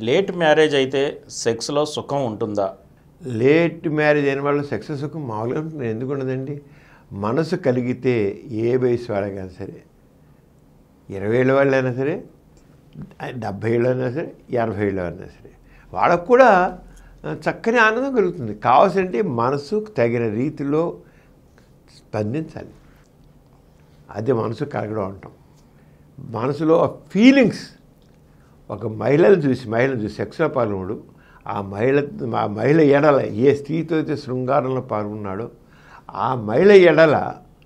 Late marriage అయితే సెక్స్లో సుఖం ఉంటుందా లేట్ మ్యారేజ్ అయిన వాళ్ళు సక్సెస్ సుఖం మామూలుగా ఉంటుంది ఎందుకు ఉండదండి మనసు కలిగితే ఏ వయసు వాళ్ళకైనా సరే ఇరవై ఏళ్ళ వాళ్ళైనా సరే డెబ్భై ఏళ్ళు అయినా సరే ఎనభై ఏళ్ళు అయినా సరే వాళ్ళకు కూడా ఆ, చక్కని ఆనందం కలుగుతుంది కావాల్సింటే మనసుకు తగిన రీతిలో స్పందించాలి అది మనసు కలగడం అంటాం మనసులో ఫీలింగ్స్ ఒక మహిళను చూసి మహిళను చూసి సెక్స్లో పాల్గొన్నాడు ఆ మహిళ ఆ మహిళ ఎడల ఏ స్త్రీతో అయితే శృంగారంలో పాల్గొన్నాడో ఆ మహిళ ఎడల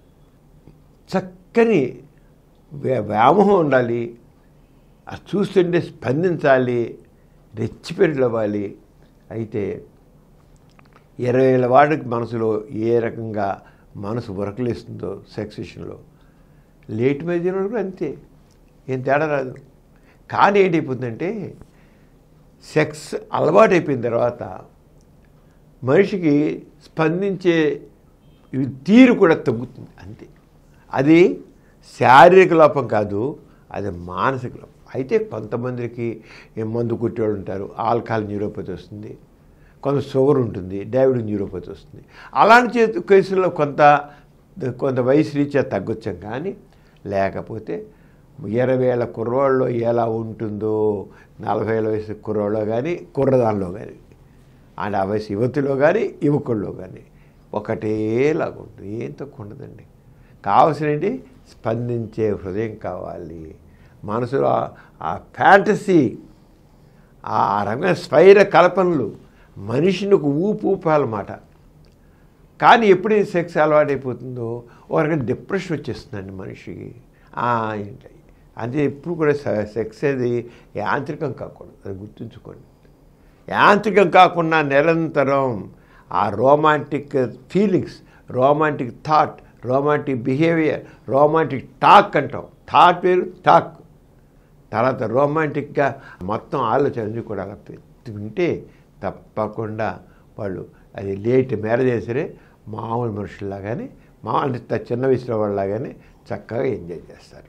చక్కని వ్య- వ్యామోహం ఉండాలి అది చూస్తుంటే స్పందించాలి రెచ్చిపెట్టవ్వాలి అయితే ఇరవై ఏళ్ళ వాడికి మనసులో ఏ రకంగా మనసు ఉరకలేస్తుందో సెక్స్ విషయంలో లేట్ మ్యారేజ్ కూడా అంతే ఏం తేడా రాదు కానీ ఏంటైపోతుందంటే సెక్స్ అలవాటు అయిపోయిన తర్వాత మనిషికి స్పందించే ఈ తీరు కూడా తగ్గుతుంది అంతే అది శారీరక లోపం కాదు అది మానసిక లోపం అయితే కొంతమందికి ఏ మందు కుట్టేవాళ్ళు ఉంటారు ఆల్కహాల్ న్యూరోపతి వస్తుంది కొంత షుగర్ ఉంటుంది డయాబెటిక్ న్యూరోపతి వస్తుంది అలాంటి చేతు కేసుల్లో కొంత కొంత వయసు రీత్యా తగ్గొచ్చాం కానీ లేకపోతే ఇరవై ఏళ్ళ కుర్రవాళ్ళు ఎలా ఉంటుందో నలభై ఏళ్ళ వయసు కుర్రవాళ్ళు కానీ కుర్రదానిలో కానీ అండ్ ఆ వయసు యువతిలో కానీ యువకుల్లో కానీ ఒకటేలాగా ఉంటుంది ఏం తక్కువ ఉండదండి కావాల్సినవి స్పందించే హృదయం కావాలి మనసులో ఆ- ఆ ఫ్యాంటసీ ఆ రకమైన స్వైర కల్పనలు మనిషిని ఒక ఊపు ఊపాలన్నమాట కానీ ఎప్పుడైతే సెక్స్ అలవాటైపోతుందో ఒక రకమైన డిప్రెషన్ వచ్చేస్తుందండి మనిషికి ఆ, ఏంటి. అంటే ఎప్పుడు కూడా సె- సెక్స్ అది యాంత్రికం కాకూడదు అది గుర్తుంచుకోండి యాంత్రికం కాకుండా నిరంతరం ఆ romantic feelings romantic thought romantic behaviour romantic talk అంటాం థాట్ వేరు టాక్ తర్వాత రొమాంటిక్గా మొత్తం ఆలోచనలు కూడా అలా పెట్టి ఉంటే తప్పకుండా వాళ్ళు అది లేట్ మ్యారేజ్ అయినా సరే మామూలు మనుషుల్లాగానే మా అంటే త- చిన్న వయసులో వాళ్ళలాగానే చక్కగా ఎంజాయ్ చేస్తారు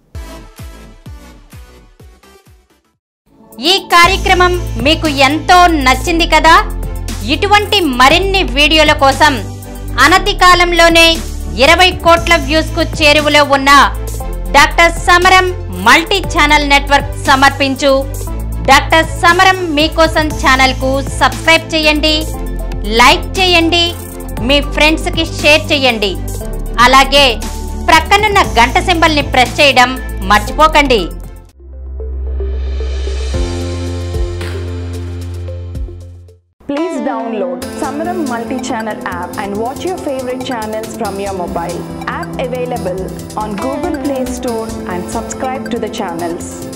ఈ కార్యక్రమం మీకు ఎంతో నచ్చింది కదా ఇటువంటి మరిన్ని వీడియోల కోసం అనతి కాలంలోనే ఇరవై కోట్ల వ్యూస్ కు చేరువలో ఉన్న doctor Samaram multi channel network సమర్పించు డాక్టర్ సమరం మీకోసం ఛానల్ కు సబ్స్క్రైబ్ చేయండి లైక్ చేయండి మీ ఫ్రెండ్స్ కి షేర్ చేయండి అలాగే ప్రక్కనున్న గంట సింబల్ ని ప్రెస్ చేయడం మర్చిపోకండి Please download Samaram multi-channel app and watch your favorite channels from your mobile. App available on Google Play Store and subscribe to the channels.